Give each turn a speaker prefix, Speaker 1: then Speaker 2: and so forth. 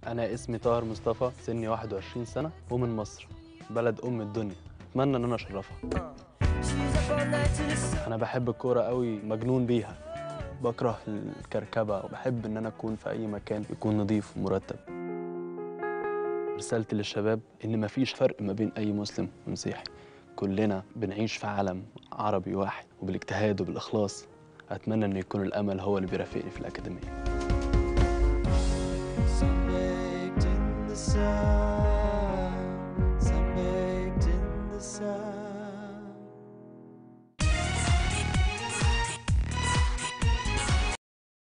Speaker 1: أنا اسمي طاهر مصطفى سني 21 سنة ومن مصر بلد أم الدنيا أتمنى إن أنا أشرفها أنا بحب الكورة قوي مجنون بيها بكره الكركبة وبحب إن أنا أكون في أي مكان يكون نظيف ومرتب رسالتي للشباب إن مفيش فرق ما بين أي مسلم ومسيحي كلنا بنعيش في عالم عربي واحد وبالاجتهاد وبالإخلاص أتمنى إن يكون الأمل هو اللي بيرافقني في الأكاديمية